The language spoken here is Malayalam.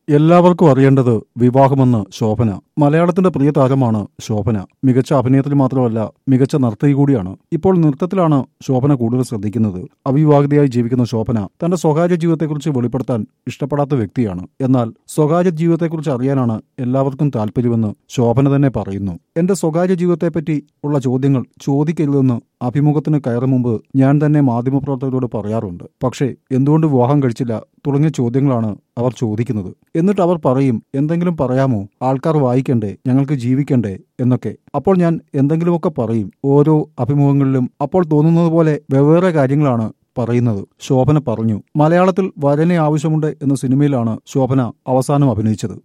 എല്ലാവർക്കും അറിയേണ്ടത് വിവാഹമെന്ന് ശോഭന മലയാളത്തിന്റെ പ്രിയ താരമാണ് ശോഭന മികച്ച അഭിനേത്രി മാത്രമല്ല മികച്ച നർത്തകി കൂടിയാണ് ഇപ്പോൾ നൃത്തത്തിലാണ് ശോഭന കൂടുതൽ ശ്രദ്ധിക്കുന്നത് അവിവാഹിതയായി ജീവിക്കുന്ന ശോഭന തന്റെ സ്വകാര്യ ജീവിതത്തെക്കുറിച്ച് വെളിപ്പെടുത്താൻ ഇഷ്ടപ്പെടാത്ത വ്യക്തിയാണ് എന്നാൽ സ്വകാര്യ ജീവിതത്തെക്കുറിച്ച് അറിയാനാണ് എല്ലാവർക്കും താല്പര്യമെന്ന് ശോഭന തന്നെ പറയുന്നു എന്റെ സ്വകാര്യ ജീവിതത്തെപ്പറ്റി ഉള്ള ചോദ്യങ്ങൾ ചോദിക്കരുതെന്ന് അഭിമുഖത്തിന് കയറും മുമ്പ് ഞാൻ തന്നെ മാധ്യമപ്രവർത്തകരോട് പറയാറുണ്ട് പക്ഷേ എന്തുകൊണ്ട് വിവാഹം കഴിച്ചില്ല തുടങ്ങിയ ചോദ്യങ്ങളാണ് അവർ ചോദിക്കുന്നത് എന്നിട്ട് അവർ പറയും എന്തെങ്കിലും പറയാമോ ആൾക്കാർ വായിക്കണ്ടേ ഞങ്ങൾക്ക് ജീവിക്കണ്ടേ എന്നൊക്കെ അപ്പോൾ ഞാൻ എന്തെങ്കിലുമൊക്കെ പറയും ഓരോ അഭിമുഖങ്ങളിലും അപ്പോൾ തോന്നുന്നത് പോലെ വെവ്വേറെ കാര്യങ്ങളാണ് പറയുന്നത് ശോഭന പറഞ്ഞു മലയാളത്തിൽ വരനെ ആവശ്യമുണ്ട് എന്ന സിനിമയിലാണ് ശോഭന അവസാനം അഭിനയിച്ചത്